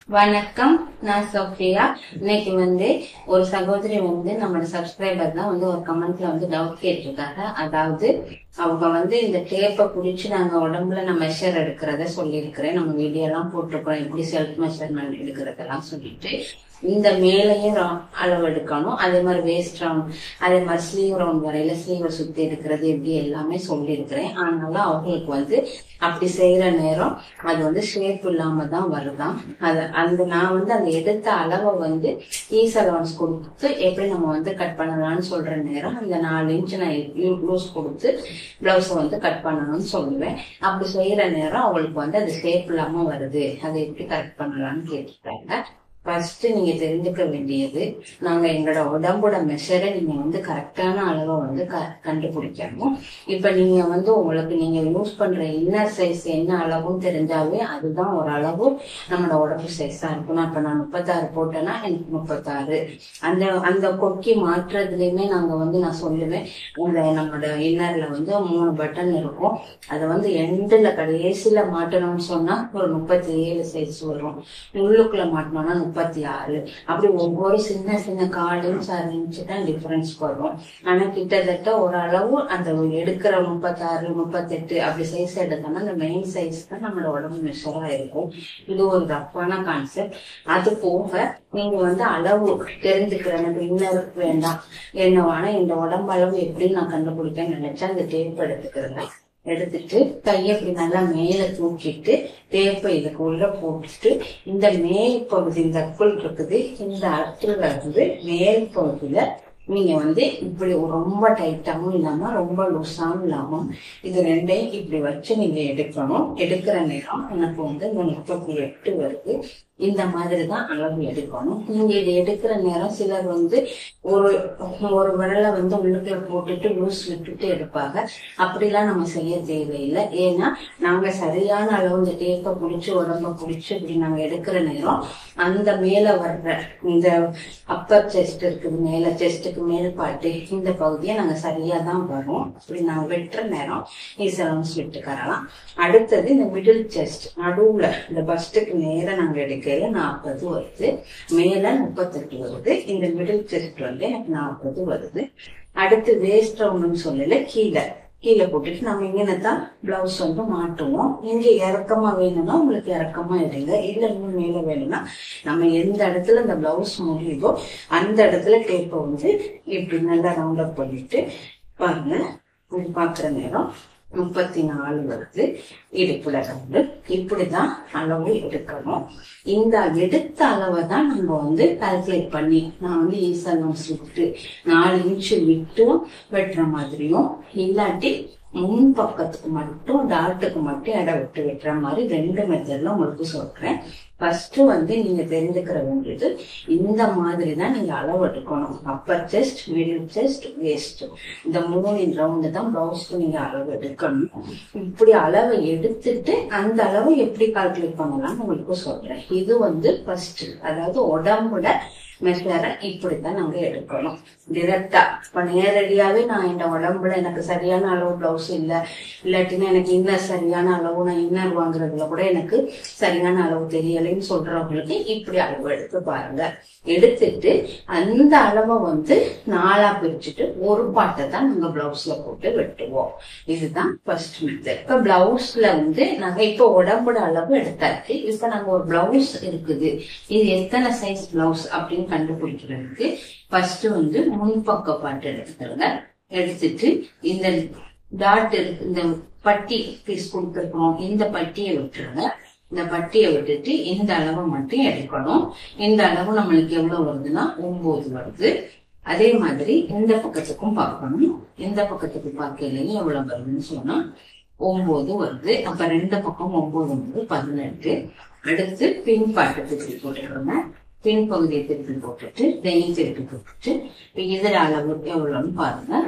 வணக்கம் நான் சோஃபியா இன்னைக்கு வந்து ஒரு சகோதரி வந்து நம்மளோட சப்ஸ்கிரைபர் தான் வந்து ஒரு கமெண்ட்ல வந்து டவுட் கேட்டிருக்காங்க அதாவது அவங்க வந்து இந்த டேப்பை பிடிச்சி நாங்க உடம்புல நான் மெஷர் எடுக்கிறத சொல்லியிருக்கிறேன் நம்ம வீடியோ எல்லாம் போட்டிருக்கிறோம் எப்படி செல்ஃப் மெஷர்மெண்ட் எடுக்கிறதெல்லாம் சொல்லிட்டு இந்த மேலையும் ரா- அளவு எடுக்கணும் அதே மாதிரி வேஸ்ட் ரவுண்ட் அதே மாதிரி ஸ்லீவ் ரவுண்ட் வரையில ஸ்லீவை சுத்தி எடுக்கிறது எப்படி எல்லாமே சொல்லியிருக்கிறேன் அதனால அவங்களுக்கு வந்து அப்படி செய்யற நேரம் அது வந்து ஷேப் இல்லாம தான் வருதாம் அது அந்த நான் வந்து அந்த எடுத்த அளவை வந்து ஈஸ் அலவன்ஸ் கொடுத்து எப்படி நம்ம வந்து கட் பண்ணலாம்னு சொல்ற நேரம் அந்த நாலு இன்ச் நான் லூஸ் கொடுத்து பிளவுஸை வந்து கட் பண்ணணும்னு சொல்லுவேன் அப்படி செய்யற நேரம் அவங்களுக்கு வந்து அது ஷேப் இல்லாம வருது அதை எப்படி கரெக்ட் பண்ணலாம்னு கேட்டுட்டாங்க ஃபர்ஸ்ட் நீங்க தெரிஞ்சுக்க வேண்டியது நாங்க எங்களோட உடம்போட மெஷரை நீங்க வந்து கரெக்டான அளவை வந்து க- கண்டுபிடிக்கணும் இப்ப நீங்க வந்து உங்களுக்கு நீங்க யூஸ் பண்ற இன்னர் சைஸ் என்ன அளவுன்னு தெரிஞ்சாவே அதுதான் ஒரு அளவு நம்மளோட உடம்பு சைஸா இருக்கும் நான் இப்ப நான் முப்பத்தாறு போட்டேன்னா எனக்கு முப்பத்தாறு அந்த அந்த கொக்கி மாற்றுறதுலயுமே நாங்க வந்து நான் சொல்லுவேன் அந்த நம்மளோட இன்னர்ல வந்து மூணு பட்டன் இருக்கும் அதை வந்து எண்டுல கடைசியில மாட்டணும்னு சொன்னா ஒரு முப்பத்தி ஏழு சைஸ் வரும் உள்ளுக்குள்ள மாட்டணும்னா முப்பத்தி ஆறு அப்படி ஒவ்வொரு சின்ன சின்ன கால் இன்ச் அரை இன்ச் தான் டிஃபரன்ஸ் வரும் ஆனா கிட்டத்தட்ட ஒரு அளவு அந்த எடுக்கிற முப்பத்தாறு முப்பத்தெட்டு அப்படி சைஸ் எடுத்தோம்னா அந்த மெயின் சைஸ் தான் நம்மளோட உடம்பு மெஷரா இருக்கும் இது ஒரு ரஃப்பான கான்செப்ட் அது போக நீங்க வந்து அளவு தெரிஞ்சுக்கிற எனக்கு இன்னர் வேண்டாம் என்ன வேணா இந்த உடம்பு அளவு எப்படி நான் கண்டுபிடிப்பேன்னு நினைச்சா அந்த டேப் எடுத்துக்கிறேன் எடுத்துட்டு கையை இப்படி நல்லா மேல தூக்கிட்டு டேப்பை இதுக்கு உள்ள போட்டுட்டு இந்த மேல் பகுதி இந்த அக்குள் இருக்குது இந்த அக்குள்ள இருந்து மேல் பகுதியில நீங்க வந்து இப்படி ரொம்ப டைட்டாவும் இல்லாம ரொம்ப லூஸாவும் இல்லாம இது ரெண்டையும் இப்படி வச்சு நீங்க எடுக்கணும் எடுக்கிற நேரம் எனக்கு வந்து இந்த முப்பத்தி எட்டு வருது இந்த மாதிரி தான் அளவு எடுக்கணும் நீங்க இது எடுக்கிற நேரம் சிலர் வந்து ஒரு ஒரு விரலை வந்து உள்ளுக்குள்ள போட்டுட்டு லூஸ் விட்டுட்டு எடுப்பாங்க அப்படிலாம் நம்ம செய்ய தேவையில்லை ஏன்னா நாங்க சரியான அளவு இந்த டேப்பை பிடிச்சி உடம்ப பிடிச்சி இப்படி நாங்க எடுக்கிற நேரம் அந்த மேல வர்ற இந்த அப்பர் செஸ்ட் இருக்குது மேல செஸ்ட்டுக்கு மேல் பாட்டு இந்த பகுதியை நாங்க சரியா தான் வரும் இப்படி நாங்க வெட்டுற நேரம் ஈசலம்ஸ் விட்டுக்கறலாம் அடுத்தது இந்த மிடில் செஸ்ட் நடுவுல இந்த பஸ்ட்டுக்கு நேரா நாங்க எடுக்கையில நாற்பது வருது மேல முப்பத்தெட்டு வருது இந்த மிடில் செஸ்ட் வந்து எனக்கு நாற்பது வருது அடுத்து வேஸ்ட் ரவுண்டுன்னு சொல்லல கீழே கீழே போட்டுட்டு நம்ம இங்கே தான் பிளவுஸ் வந்து மாட்டுவோம் இங்க இறக்கமா வேணும்னா உங்களுக்கு இறக்கமா எடுங்க இல்ல இன்னும் மேல வேணும்னா நம்ம எந்த இடத்துல இந்த பிளவுஸ் முடியுதோ அந்த இடத்துல டேப்பை வந்து இப்படி நல்லா ரவுண்ட் அப் பண்ணிட்டு பாருங்க இப்படி பாக்குற நேரம் முப்பத்தி நாலு வருது இடுப்புல ரவுண்டு இப்படிதான் அளவு எடுக்கணும் இந்த எடுத்த அளவை தான் நம்ம வந்து கால்குலேட் பண்ணி நான் வந்து ஈசனம் சுட்டு நாலு இன்ச்சு விட்டும் வெட்டுற மாதிரியும் இல்லாட்டி முன் பக்கத்துக்கு மட்டும் டாட்டுக்கு மட்டும் இடம் விட்டு வெட்டுற மாதிரி ரெண்டு மெத்தட்ல உங்களுக்கு சொல்றேன் ஃபர்ஸ்ட் வந்து நீங்க தெரிஞ்சுக்கிற வேண்டியது இந்த மாதிரி தான் நீங்க அளவு எடுக்கணும் upper chest middle chest waist இந்த மூணு ரவுண்டு தான் பிளவுஸ்க்கு நீங்க அளவு எடுக்கணும் இப்படி அளவை எடுத்துட்டு அந்த அளவை எப்படி கால்குலேட் பண்ணலாம்னு உங்களுக்கு சொல்றேன் இது வந்து ஃபர்ஸ்ட் அதாவது உடம்போட மெஷரை இப்படித்தான் நாங்க எடுக்கணும் டிரெக்டா இப்ப நேரடியாவே நான் இந்த உடம்புல எனக்கு சரியான அளவு பிளவுஸ் இல்ல இல்லாட்டினா எனக்கு இன்னர் சரியான அளவு நான் இன்னர் வாங்குறதுல கூட எனக்கு சரியான அளவு தெரியலைன்னு சொல்றவங்களுக்கு இப்படி அளவு எடுத்து பாருங்க எடுத்துட்டு அந்த அளவை வந்து நாலா பிரிச்சுட்டு ஒரு பாட்டை தான் நாங்க பிளவுஸ்ல போட்டு வெட்டுவோம் இதுதான் ஃபர்ஸ்ட் மெத்தட் இப்ப பிளவுஸ்ல வந்து நாங்க இப்ப உடம்போட அளவு எடுத்தாச்சு இப்ப நாங்க ஒரு பிளவுஸ் இருக்குது இது எத்தனை சைஸ் பிளவுஸ் அப்படின்னு கண்டுபிடிக்கிறதுக்கு ஃபர்ஸ்ட் வந்து முன்பக்க பாட்டு எடுத்துருங்க எடுத்துட்டு இந்த டாட் இந்த பட்டி பீஸ் கொடுத்துருக்கோம் இந்த பட்டியை விட்டுருங்க இந்த பட்டியை விட்டுட்டு இந்த அளவை மட்டும் எடுக்கணும் இந்த அளவு நம்மளுக்கு எவ்வளவு வருதுன்னா ஒன்பது வருது அதே மாதிரி இந்த பக்கத்துக்கும் பார்க்கணும் இந்த பக்கத்துக்கு பார்க்கலையும் எவ்வளவு வருதுன்னு சொன்னா ஒன்பது வருது அப்ப ரெண்டு பக்கம் ஒன்பது வந்து பதினெட்டு அடுத்து பின் பாட்டு திருப்பி போட்டுக்கோங்க பின் பகுதியை திருப்பி போட்டுட்டு இதையும் திருப்பி போட்டுட்டு இப்ப இதுல அளவு எவ்வளவுன்னு பாருங்க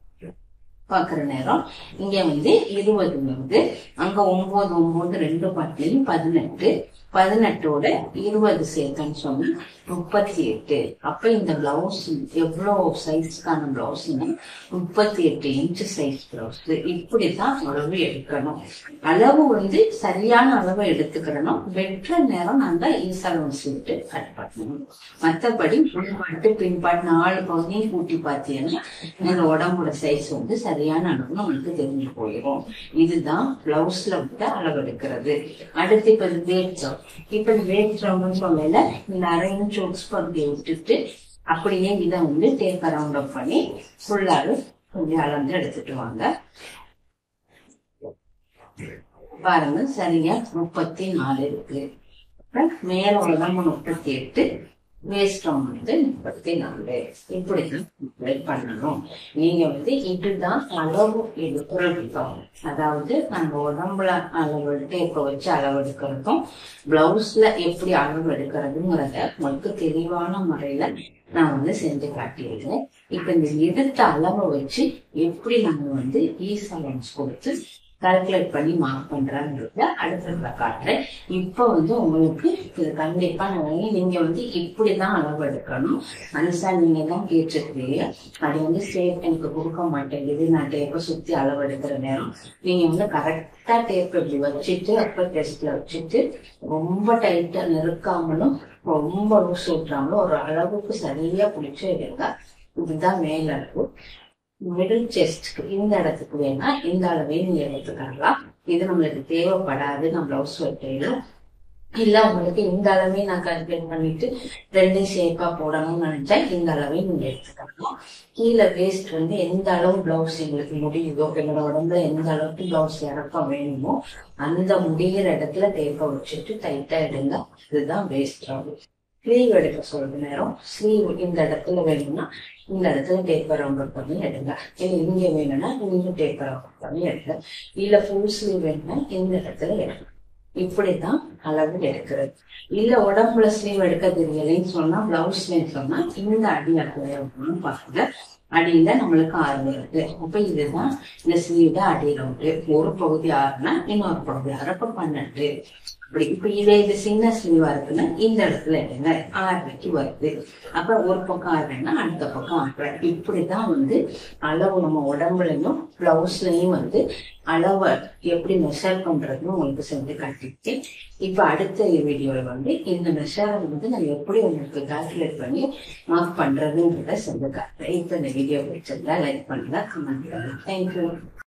பாக்குற நேரம் இங்க வந்து இருபது வருது அங்க ஒன்பது ஒன்பது ரெண்டு பாட்டிலையும் பதினெட்டு பதினெட்டோட இருபது சேர்த்துன்னு சொன்னா முப்பத்தி எட்டு அப்ப இந்த பிளவுஸ் எவ்வளவு சைஸ்க்கான பிளவுஸ்னா முப்பத்தி எட்டு இன்ச் சைஸ் பிளவுஸ் இப்படிதான் அளவு எடுக்கணும் அளவு வந்து சரியான அளவு எடுத்துக்கிறணும் வெற்ற நேரம் நாங்க ஈசலன்ஸ் விட்டு கட் பண்ணணும் மத்தபடி முன்பாட்டு பின்பாட்டு நாலு பகுதியும் கூட்டி பார்த்தீங்கன்னா எங்க உடம்போட சைஸ் வந்து சரியான அளவு நம்மளுக்கு தெரிஞ்சு போயிடும் இதுதான் பிளவுஸ்ல விட்டு அளவு எடுக்கிறது அடுத்து இப்ப வேற்றோம் இப்ப வேற்றோம்னு சொல்லல இந்த அரை இன்ச் ஒக்ஸ் பகுதியை விட்டுட்டு அப்படியே இதை வந்து டேப் அரவுண்ட் அப் பண்ணி ஃபுல்லாக கொஞ்சம் அளந்து எடுத்துட்டு வாங்க பாருங்க சரியா முப்பத்தி நாலு இருக்கு அப்புறம் மேல உடம்பு முப்பத்தி எட்டு வேஸ்டம் வந்து முப்பத்தி நாலு இப்படிதான் apply பண்ணணும் நீங்க வந்து இதுதான் அளவு எடுக்கிற விதம் அதாவது நம்ம உடம்புல அளவு டேப்பை வச்சு அளவு எடுக்கிறதும் பிளவுஸ்ல எப்படி அளவு எடுக்கிறதுங்கிறத உங்களுக்கு தெளிவான முறையில நான் வந்து செஞ்சு காட்டியிருக்கேன் இப்ப இந்த எடுத்த அளவை வச்சு எப்படி நாங்க வந்து ஈசலன்ஸ் கொடுத்து கால்குலேட் பண்ணி மார்க் பண்றாங்கிறத அடுத்ததுல காட்டுறேன் இப்போ வந்து உங்களுக்கு இது கண்டிப்பா நான் வந்து நீங்க வந்து இப்படிதான் அளவு எடுக்கணும் மனுஷா நீங்க தான் கேட்டிருக்கீங்க அது வந்து ஸ்டேப் எனக்கு கொடுக்க மாட்டேங்குது நான் டேப்பை சுத்தி அளவு எடுக்கிற நேரம் நீங்க வந்து கரெக்டா டேப் இப்படி வச்சுட்டு அப்ப டெஸ்ட்ல வச்சுட்டு ரொம்ப டைட்டா நெருக்காமலும் ரொம்ப லூஸ் விட்டுறாமலும் ஒரு அளவுக்கு சரியா பிடிச்சி எடுங்க இதுதான் மேல் அளவு மிடில் செஸ்ட்க்கு இந்த இடத்துக்கு வேணா இந்த அளவையும் நீங்க எடுத்துக்கலாம் இது நம்மளுக்கு தேவைப்படாது நம்ம பிளவுஸ் வெட்டையில இல்ல உங்களுக்கு இந்த அளவையும் நான் கால்குலேட் பண்ணிட்டு ரெண்டையும் ஷேப்பா போடணும்னு நினைச்சா இந்த அளவையும் நீங்க எடுத்துக்கலாம் கீழே வேஸ்ட் வந்து எந்த அளவு பிளவுஸ் எங்களுக்கு முடியுதோ என்னோட உடம்புல எந்த அளவுக்கு பிளவுஸ் இறக்கம் வேணுமோ அந்த முடிகிற இடத்துல டேப்பை வச்சுட்டு டைட்டா எடுங்க இதுதான் வேஸ்ட் ஆகும் ஸ்லீவ் எடுக்க சொல்ற நேரம் ஸ்லீவ் இந்த இடத்துல வேணும்னா இந்த இடத்துல டேப்பர் ரவுண்ட் பண்ணி எடுங்க இல்லை இங்க வேணும்னா இங்க டேப்பர் ரவுண்ட் பண்ணி எடுங்க இல்ல ஃபுல் ஸ்லீவ் வேணும்னா இந்த இடத்துல எடுங்க இப்படிதான் அளவு எடுக்கிறது இல்ல உடம்புல ஸ்லீவ் எடுக்க தெரியலைன்னு சொன்னா பிளவுஸ்லன்னு சொன்னா இந்த அடி அளவு பாருங்க அடியில நம்மளுக்கு ஆறு வருது அப்ப இதுதான் இந்த ஸ்லீவ் அடி ரவுண்டு ஒரு பகுதி ஆறுனா இன்னொரு பகுதி ஆறு அப்ப பன்னெண்டு அப்படி இப்ப இதே இது சின்ன ஸ்லீவா இருக்குன்னா இந்த இடத்துல எடுங்க ஆறரைக்கு வருது அப்புறம் ஒரு பக்கம் ஆறுனா அடுத்த பக்கம் ஆறு இப்படிதான் வந்து அளவு நம்ம உடம்புலயும் பிளவுஸ்லயும் வந்து அளவை எப்படி மெஷர் பண்றதுன்னு உங்களுக்கு செஞ்சு காட்டிருக்கேன் இப்ப அடுத்த வீடியோல வந்து இந்த மெஷரை வந்து நான் எப்படி உங்களுக்கு கால்குலேட் பண்ணி மார்க் பண்றதுன்றத செஞ்சு காட்டுறேன் இப்ப இந்த வீடியோ பிடிச்சிருந்தா லைக் பண்ணுங்க கமெண்ட் பண்ணுங்க தேங்க்யூ